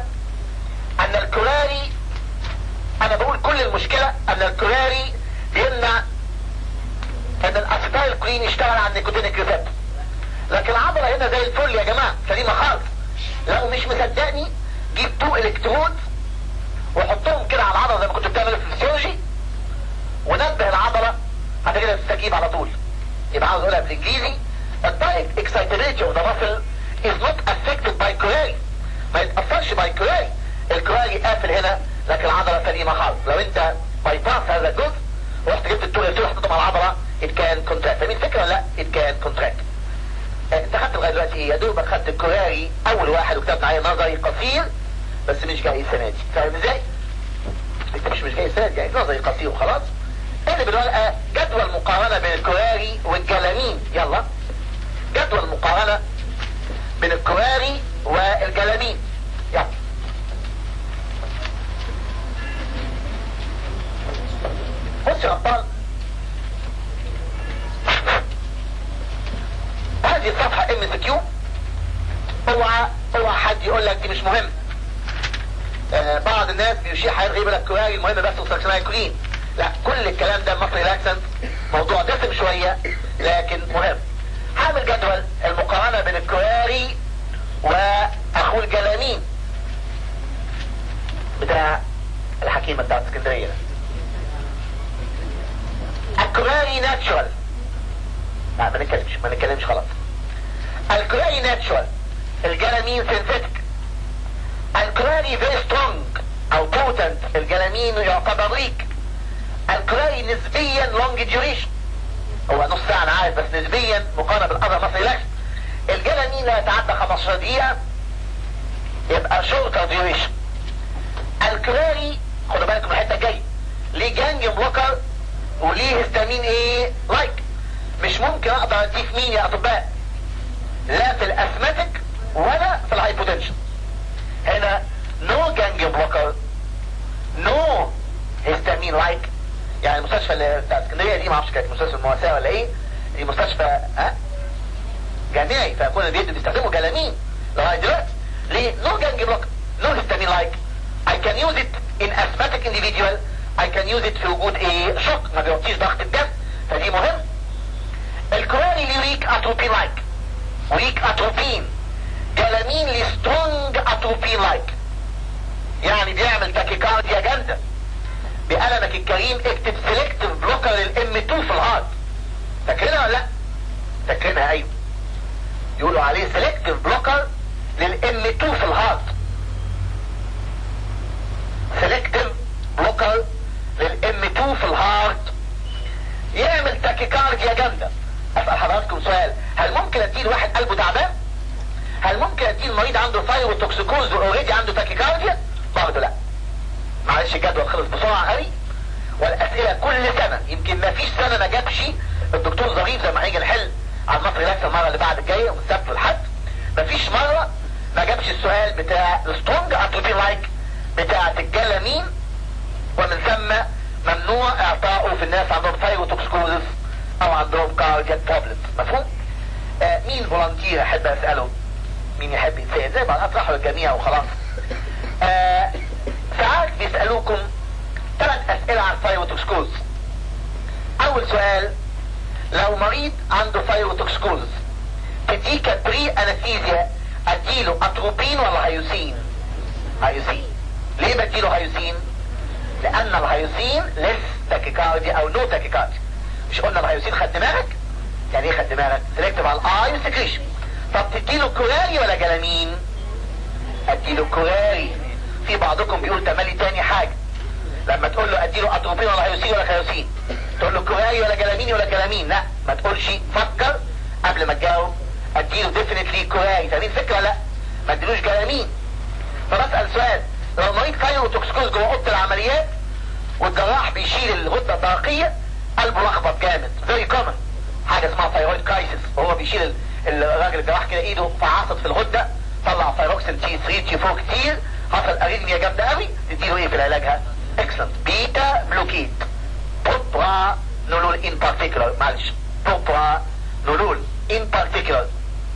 ان الكراري انا بقول كل المشكلة ان الكراري بيمنع ان الاسيتايل كلين يشتغل على النيكوتينيك ريسبتور لكن العضلة هنا زي الفل يا جماعة سليمة خالص لو مش مصدقني جيب تو الكترود وحطهم كده على العضلة زي ما كنت بتعمل في الفسيولوجي ونبه العضلة هتجد تستجيب على طول يبقى عاوز اقولها بالانجليزي الدايركت excitability of the muscle is not affected by curare ما يتأثرش by curare الكراري قافل هنا لكن العضلة سليمة خالص لو انت باي باس هذا الجزء ورحت جبت التول التول حطيته على العضلة it can contract فاهمين الفكرة ولا لا it can contract آه، انت خدت لغاية دلوقتي ايه يا دوبك خدت الكراري اول واحد وكتبت عليه نظري قصير بس مش جاي السنة دي فاهم ازاي؟ انت مش مش جاي السنة دي جاي نظري قصير وخلاص اللي بالورقة جدول مقارنة بين الكراري والجلامين يلا جدول مقارنة بين الكراري والجلامين يلا بص يا ابطال هذه الصفحة ام اس كيو اوعى اوعى حد يقول لك دي مش مهم آه بعض الناس بيشيح هيلغي لك كواري المهم بس وسكشنال كلين لا كل الكلام ده مصري لاكسنت موضوع دسم شوية لكن مهم هعمل جدول المقارنة بين الكواري واخوه الجلامين بتاع الحكيمة بتاعت اسكندرية الكواري ناتشورال لا ما نتكلمش ما نتكلمش خلاص الكلاري ناتشورال الجلامين سينثيتك الكلاري فيري سترونج او بوتنت الجلامين يعتبر ويك الكلاري نسبيا لونج ديوريشن هو نص ساعة انا عارف بس نسبيا مقارنة بالاذر مصري لاكس الجلامين لا يتعدى 15 دقيقة يبقى شورتر ديوريشن الكلاري خدوا بالكم من الحته الجايه ليه جانج بلوكر وليه هستامين ايه لايك مش ممكن اقدر اديه مين يا اطباء لا في الاسماتيك ولا في الهايبوتنشن هنا نو جانج بلوكر نو هستامين لايك يعني المستشفى اللي بتاع اسكندريه دي ما اعرفش كانت مستشفى المواساه ولا ايه دي مستشفى ها جامعي فكل اللي بيدوا بيستخدموا جلامين لغايه دلوقتي ليه نو جانج بلوكر نو هستامين لايك I can use it in asthmatic individual I can use it في وجود ايه شوك ما بيعطيش ضغط الدم فدي مهم الكوراني ليه ويك اتروبين لايك ويك اتروبين جلامين ليه سترونج اتروبين لايك يعني بيعمل تاكيكارديا جامدة بقلمك الكريم اكتب سيلكتيف بلوكر للام 2 في الهارت فاكرينها ولا لا؟ فاكرينها ايوه يقولوا عليه سيلكتيف بلوكر للام 2 في الهارت سيلكتيف بلوكر للام 2 في الهارت يعمل تاكيكارديا جامده اسال حضراتكم سؤال هل ممكن ادي واحد قلبه تعبان هل ممكن ادي المريض عنده ثايروتوكسيكوز واوريدي عنده تاكيكارديا برضه لا معلش الجدول خلص بسرعه قوي والاسئله كل سنه يمكن ما فيش سنه ما جابش الدكتور ظريف زي ما هيجي نحل على المصري لاكس المره اللي بعد الجايه من السبت والحد ما فيش مره ما جابش السؤال بتاع السترونج اتروبين لايك بتاعة الجلامين ومن ثم ممنوع اعطائه في الناس عندهم ثايروتوكسكوزس او عندهم كاردياك بروبلمز مفهوم؟ آه مين فولنتير احب اساله؟ مين يحب يتسال؟ زي ما اطرحه للجميع وخلاص. آه ساعات بيسالوكم ثلاث اسئله عن ثايروتوكسكوز. اول سؤال لو مريض عنده ثايروتوكسكوزس تديك بري انستيزيا اديله اتروبين ولا هيوسين؟ هيوسين ليه بديله هيوسين لان الهيوسين لس تاكيكاردي او نو تاكيكاردي مش قلنا الهيوسين خد دماغك يعني ايه خد دماغك سلكتيف على الاي سكريشن طب تديله كوراري ولا جلامين اديله كوراري في بعضكم بيقول تملي تاني حاجة لما تقول له اديله اتروبين ولا هيوسين ولا خيوسين تقول له كوراري ولا جلامين ولا جلامين لا ما تقولش فكر قبل ما تجاوب اديله ديفينتلي كوراري فاهمين الفكرة لا ما اديلوش جلامين فبسأل سؤال لو مريض كايروتوكسكوز جوه اوضه العمليات والجراح بيشيل الغده الدرقيه قلبه لخبط جامد فيري كومن حاجه اسمها ثايرويد كرايسيس وهو بيشيل الراجل الجراح كده ايده فعصت في الغده طلع ثايروكسين تي 3 تي 4 كتير حصل اريثميا جامده قوي تديله ايه في علاجها؟ اكسلنت بيتا بلوكيت بروبرا نولول ان بارتيكولار معلش بروبرا نولول ان بارتيكولار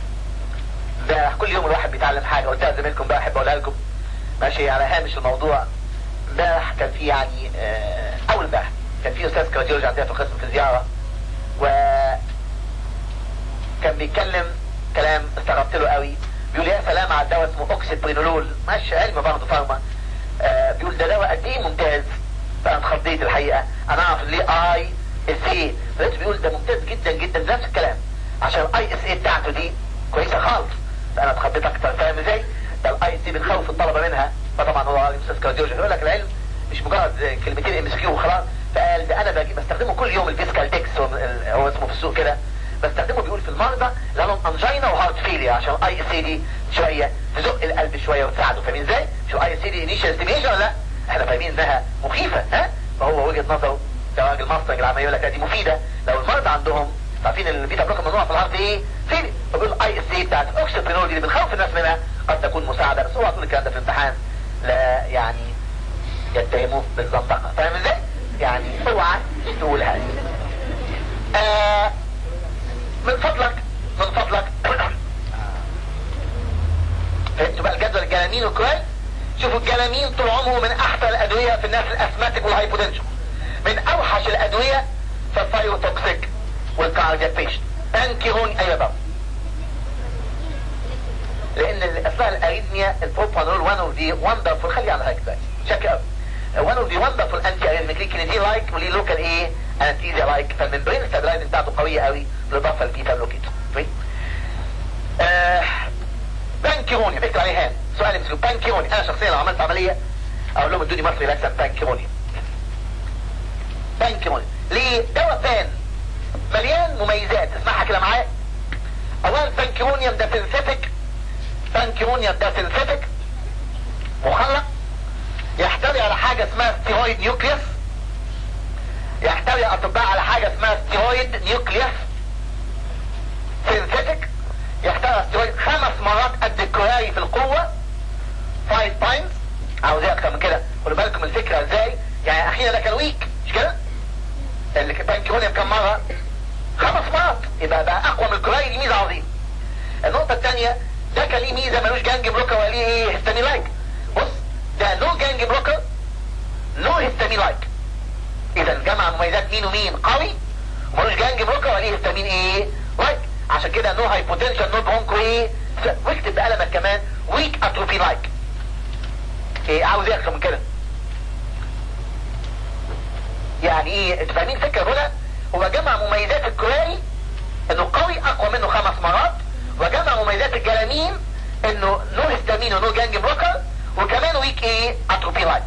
امبارح كل يوم الواحد بيتعلم حاجه قلتها لزميلكم بقى احب اقولها لكم ماشي على هامش الموضوع امبارح كان في يعني اه اول امبارح كان في استاذ كارديولوجي عندنا في القسم في زياره و كان بيتكلم كلام استغربت له قوي بيقول يا سلام على الدواء اسمه اوكسيبرينولول ماشي علم برضه فارما آه بيقول ده دواء قد ايه ممتاز فانا اتخضيت الحقيقه انا اعرف ليه اي اس اي فلقيته بيقول ده ممتاز جدا جدا نفس الكلام عشان الاي اس اي بتاعته دي كويسه خالص فانا اتخضيت اكتر فاهم ازاي؟ ده الاي اس اي بنخوف الطلبه منها فطبعا هو راجل استاذ كارديولوجي يقول لك العلم مش مجرد كلمتين ام اس كيو وخلاص فقال ده انا باجي بستخدمه كل يوم الفيسكال تكس هو اسمه في السوق كده بستخدمه بيقول في المرضى اللي لهم انجينا وهارت فيليا عشان الاي اس اي دي شويه تزق القلب شويه وتساعده فاهمين ازاي؟ مش الاي اس اي دي انيشال ستيميشن ولا لا؟ احنا فاهمين انها مخيفه ها؟ فهو وجهه نظره ده راجل ماستر العمليه يقول لك دي مفيده لو المرضى عندهم عارفين البيتا بلوكر ممنوع في الهارت ايه؟ فيليا فبيقول الاي اس اي بتاعت الاوكسيبرينول دي اللي بنخوف الناس منها قد تكون مساعده بس هو طول الكلام ده في الامتحان لا يعني يتهموه بالزندقه فاهم ازاي؟ يعني اوعى تقول هذه آه من فضلك من فضلك فهمتوا بقى الجدول الجلامين والكويس شوفوا الجلامين طول عمره من احسن الادويه في الناس الاسماتيك والهايبوتنشن من اوحش الادويه في الثايروتوكسيك والكاردياك بيشن انكيرون ايوه بقى لان اثناء الاريثميا البروبانول وان اوف ذا وندرفول خلي على هيك دلوقتي شك اوت وان اوف ذا وندرفول انتي اريثميك ليه كينيدين لايك وليه لوكال ايه انستيزيا لايك فالممبرين ستابلايزنج بتاعته قويه قوي بالاضافه للبيتا بلوكيتور آه بانكيرونيا بيكتب عليه هان سؤال مثل بانكيرونيا انا شخصيا لو عملت عمليه اقول لهم ادوني مصري لاكسن بانكيرونيا بانكيرونيا ليه دواء بان مليان مميزات اسمعها كده معايا اولا بانكيرونيوم ده سينثيتك بانكيرونيوم ده سينثيتك مخلق يحتوي على حاجة اسمها ستيرويد نيوكليوس يحتوي اطباء على حاجة اسمها ستيرويد نيوكليوس سينثيتك يحتوي على ستيرويد خمس مرات قد الكوراري في القوة 5 تايمز عاوز ايه اكتر من كده خدوا بالكم الفكرة ازاي يعني اخيرا ده كان ويك مش كده اللي بانكيرونيوم كم مرة خمس مرات يبقى بقى اقوى من الكوراري دي ميزة عظيمة النقطة الثانية ده كان ليه ميزة ملوش جانج بلوكر ولا ليه ايه هيستامين لايك بص ده نو جانج بلوكر نو هيستامين لايك اذا جمع مميزات مين ومين قوي وملوش جانج بلوكر ولا ليه هيستامين ايه لايك عشان كده نو هايبوتنشن نو برونكو ايه واكتب بقلمك كمان ويك اتروفي لايك ايه عاوز ايه اكتر من كده يعني ايه انتوا فاهمين فكره هنا هو جمع مميزات الكوراري انه قوي اقوى منه خمس مرات وجمع مميزات الجلامين انه نو هيستامين ونو جانج بلوكر وكمان ويك ايه اتروبي لايك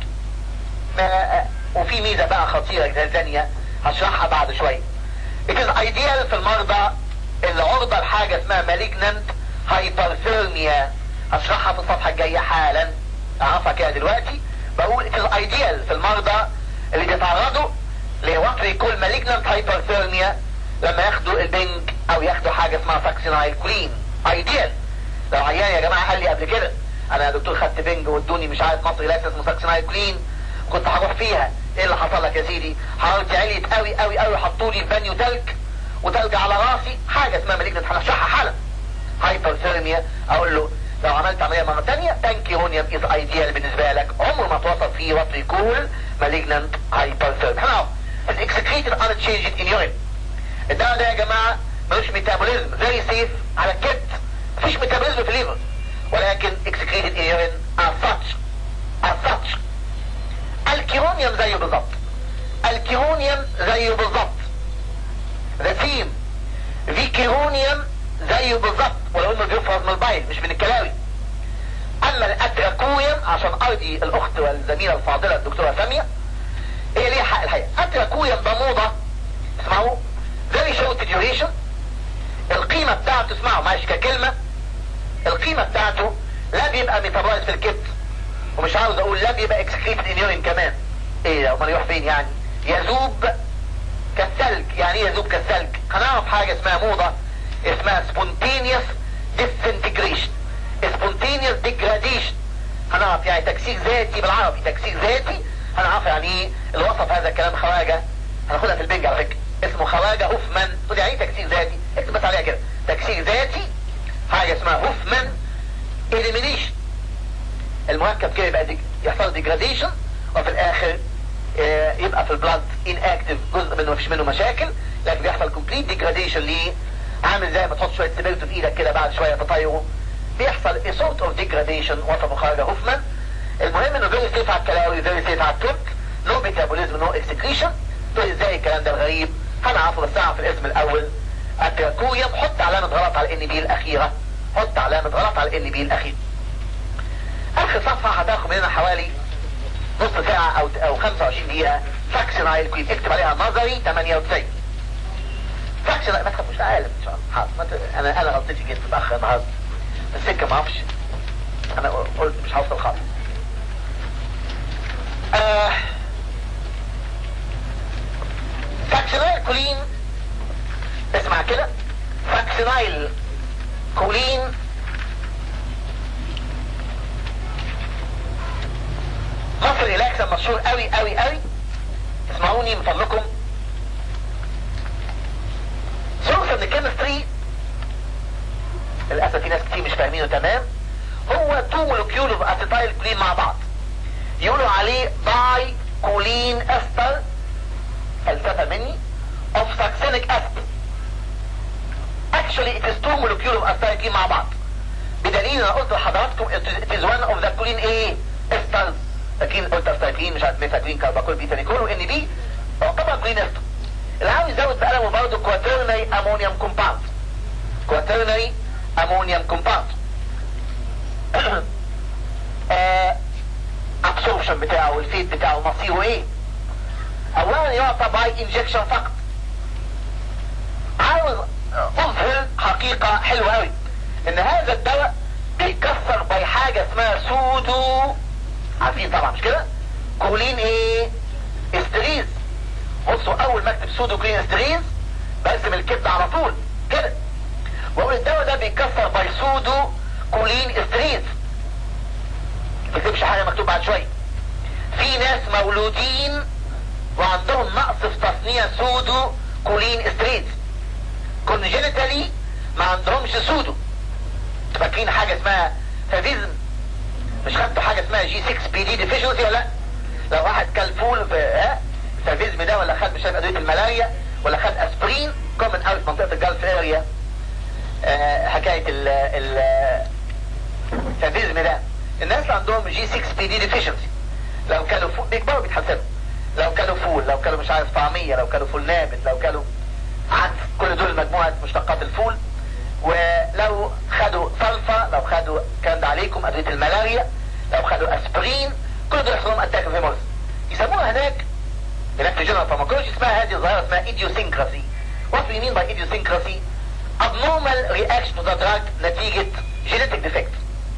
وفي ميزه بقى خطيره ثانيه هشرحها بعد شويه It is ideal في المرضى اللي عرضة لحاجة اسمها malignant hyperthermia هشرحها في الصفحة الجاية حالا اعرفها كده دلوقتي بقول it is ideal في المرضى اللي بيتعرضوا لوقت يكون malignant hyperthermia لما ياخدوا البنج او ياخدوا حاجة اسمها ساكسينايل كلين ايديال لو عيان يا جماعة قال لي قبل كده انا يا دكتور خدت بنج وادوني مش عارف مصري لايس اسمه ساكسينايل كلين كنت هروح فيها ايه اللي حصل لك يا سيدي حرارتي عليت قوي قوي قوي حطوا لي بانيو تلج وتلج على راسي حاجة اسمها مالجنت هنشرحها حالا هايبرثيرميا اقول له لو عملت عملية مرة تانية تانكيونيوم از ايديال بالنسبة لك عمره ما توصل فيه وات يكون مالجنت هايبرثيرميا هنعرف الاكسكريتد unchanged in urine الدواء ده يا جماعة ملوش ميتابوليزم فيري سيف على الكبد مفيش ميتابوليزم في الليفر ولكن اكسكريتد in urine as such as such الكيرونيوم زيه بالظبط الكيرونيوم زيه بالظبط رسيم فيكيرونيوم زيه بالظبط ولو انه بيفرز من البايل مش من الكلاوي اما الاتراكويوم عشان ارضي الاخت والزميله الفاضله الدكتوره ساميه هي ليها حق الحقيقه اتراكويوم ده موضه اسمعوا very short duration القيمه بتاعته اسمعوا ماشي ككلمه القيمه بتاعته لا بيبقى ميتابولايز في الكبد ومش عاوز اقول لا بيبقى اكسكريتد ان يورين كمان ايه امال يروح فين يعني يذوب كالثلج يعني ايه يذوب كالثلج هنعرف حاجة اسمها موضة اسمها spontaneous disintegration spontaneous degradation هنعرف يعني تكسير ذاتي بالعربي تكسير ذاتي هنعرف يعني ايه اللي وصف هذا الكلام خواجة هناخدها في البنج على فكرة اسمه خواجة هوفمان تقول يعني ايه تكسير ذاتي اكتب بس عليها كده تكسير ذاتي حاجة اسمها هوفمان elimination المركب كده يبقى دي يحصل ديجراديشن وفي الاخر آه يبقى في البلاد ان اكتف جزء منه مفيش منه مشاكل لكن بيحصل كومبليت ديجراديشن ليه عامل زي ما تحط شويه سبيرتو في ايدك كده بعد شويه تطيره بيحصل a sort of degradation وصفه خارج هوفمان المهم انه فيري سيف على الكلاوي فيري سيف على الكبد نو ميتابوليزم نو اكسكريشن تقول ازاي الكلام ده الغريب هنعرفه بس اعرف الاسم الاول التراكويوم حط علامه غلط على الان بي الاخيره حط علامه غلط على الان بي الاخيره اخر صفحة هتاخد مننا حوالي نص ساعة او او 25 دقيقة فاكسينايل كوين اكتب عليها نظري 98 فاكسينايل ما تخافوش اقل ان شاء الله حاضر انا انا غلطتي جيت متأخر النهارده السكة ما اعرفش انا قلت مش هوصل خالص آه فاكسينايل كولين اسمع كده فاكسينايل كولين مصر ريلاكس مشهور قوي قوي قوي اسمعوني من فضلكم سورس ان الكيمستري للاسف في ناس كتير مش فاهمينه تمام هو تو مولكيول اوف اسيتايل كلين مع بعض يقولوا عليه باي كولين استر فلسفه مني اوف ساكسينيك اسيد actually it is two molecule of acetyl مع بعض بدليل انا قلت لحضراتكم it is one of the choline ايه esters فاكرين قلت استايكلين مش عارف ميثاكلين كارباكول بيتانيكول وان بي تعتبر كلين استر اللي عاوز يزود بقلمه برضه كواترنري امونيوم كومباوند كواترنري امونيوم كومباوند ابسوربشن بتاعه والفيد بتاعه مصيره ايه اولا يعطى باي انجكشن فقط عاوز اظهر حقيقة حلوة قوي ان هذا الدواء بيكسر باي حاجة اسمها سودو عارفين طبعا مش كده كولين ايه استريز بصوا اول ما اكتب سودو كولين استريز برسم الكبد على طول كده واقول الدواء ده بيكسر باي سودو كولين استريز تكتبش حاجة مكتوب بعد شوية في ناس مولودين وعندهم نقص في تصنيع سودو كولين استريز كونجينيتالي ما عندهمش سودو فاكرين حاجة اسمها فافيزم مش خدتوا حاجة اسمها جي 6 بي دي ديفيشنسي ولا لا لو واحد كل فول في ها الفافيزم ده ولا خد مش عارف ادوية الملاريا ولا خد اسبرين كومن اوي في منطقة الجلف اريا آه حكاية ال ال الفافيزم ده الناس اللي عندهم جي 6 بي دي ديفيشنسي لو كانوا فول بيكبروا بيتحسنوا لو كانوا فول لو كانوا مش عارف طعمية لو كانوا فول نابت لو كانوا عدس كل دول مجموعة مشتقات الفول ولو خدوا صلفة لو خدوا كان عليكم أدوية الملاريا لو خدوا أسبرين كل دول يحصلهم أتاك فيمورس يسموها هناك هناك في جنرال فارماكولوجي اسمها هذه الظاهرة اسمها idiosyncrasy What we mean by idiosyncrasy abnormal reaction to the drug نتيجة genetic defect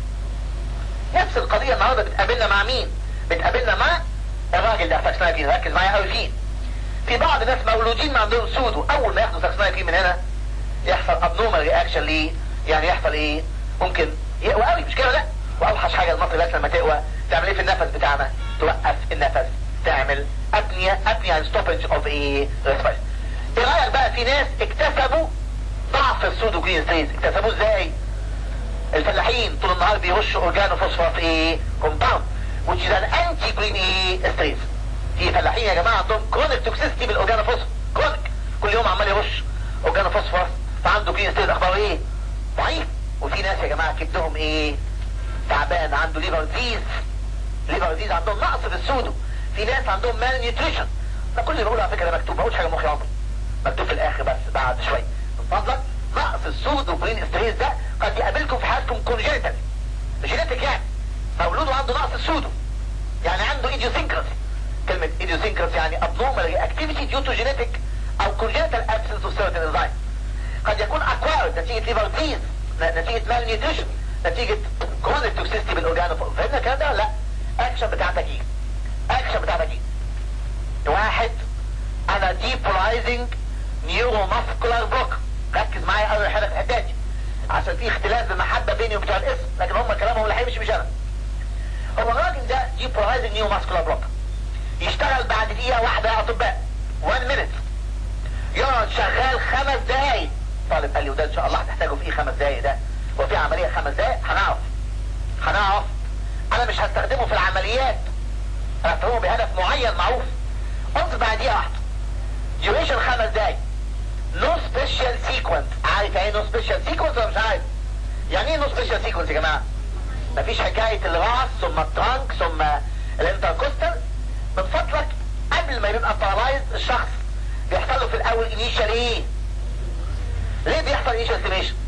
نفس القضية النهاردة بتقابلنا مع مين بتقابلنا مع الراجل ده ساكسنايبين ركز معايا قوي فيه في بعض الناس مولودين ما عندهم سودو اول ما ياخدوا ساكسنايبين من هنا يحصل ابنورمال رياكشن ليه يعني يحصل ايه ممكن يقوى قوي مش كده لا واوحش حاجه المصري بس لما تقوى تعمل ايه في النفس بتاعنا توقف النفس تعمل ابنيا ابنيا ستوبج اوف ايه ريسبيريشن ايه رايك بقى في ناس اكتسبوا ضعف السودو جرين ستريز اكتسبوه ازاي الفلاحين طول النهار بيرشوا اورجانو فوسفورس ايه كومباوند which is an anti green ايه ستريز في فلاحين يا جماعه عندهم كرونيك توكسيستي بالاورجانو فوسفور كرونيك كل يوم عمال يرش اورجانو فوسفور فعنده جرين ستريز اخباره ايه ضعيف وفي ناس يا جماعه كبدهم ايه تعبان عنده ليفر ديز ليفر ديز عندهم نقص في السودو في ناس عندهم مال نيوتريشن ده كل اللي بقوله على فكره ده مكتوب ما بقولش حاجه مخي عمري مكتوب في الاخر بس بعد شويه من فضلك نقص السودو برين ستريس ده قد يقابلكم في حياتكم كونجينيتال جينيتك يعني مولوده عنده نقص السودو يعني عنده ايديوسينكراسي كلمة idiosyncrasy يعني abnormal reactivity due to genetic او congenital absence of certain enzymes قد يكون acquired نتيجة liver disease نتيجة malnutrition نتيجة chronic toxicity بالاورجانو فهمنا الكلام ده ولا لا؟ اكشن بتاعتك ايه؟ اكشن بتاعتك ايه؟ واحد انا depolarizing neuromuscular block ركز معايا قوي حاجة في الحتة دي عشان في اختلاف بالمحبة بيني وبتوع الاسم لكن هم كلامهم اللي هيمشي مش انا هو الراجل ده depolarizing neuromuscular block يشتغل بعد دقيقة واحدة يا اطباء 1 minute يقعد شغال خمس دقايق طالب قال لي وده ان شاء الله هتحتاجه في ايه خمس دقايق ده وفي عملية خمس دقايق هنعرف هنعرف انا مش هستخدمه في العمليات انا هستخدمه بهدف معين معروف انظر بعد دقيقة واحدة duration خمس دقايق no special sequence عارف يعني no special sequence ولا مش عارف يعني ايه no special sequence يا جماعة مفيش حكاية الراس ثم الترانك ثم الانتركوستال من فضلك قبل ما يبقى بارالايز الشخص بيحصل له في الاول انيشال ايه ليه بيحصل انيشال استيميشن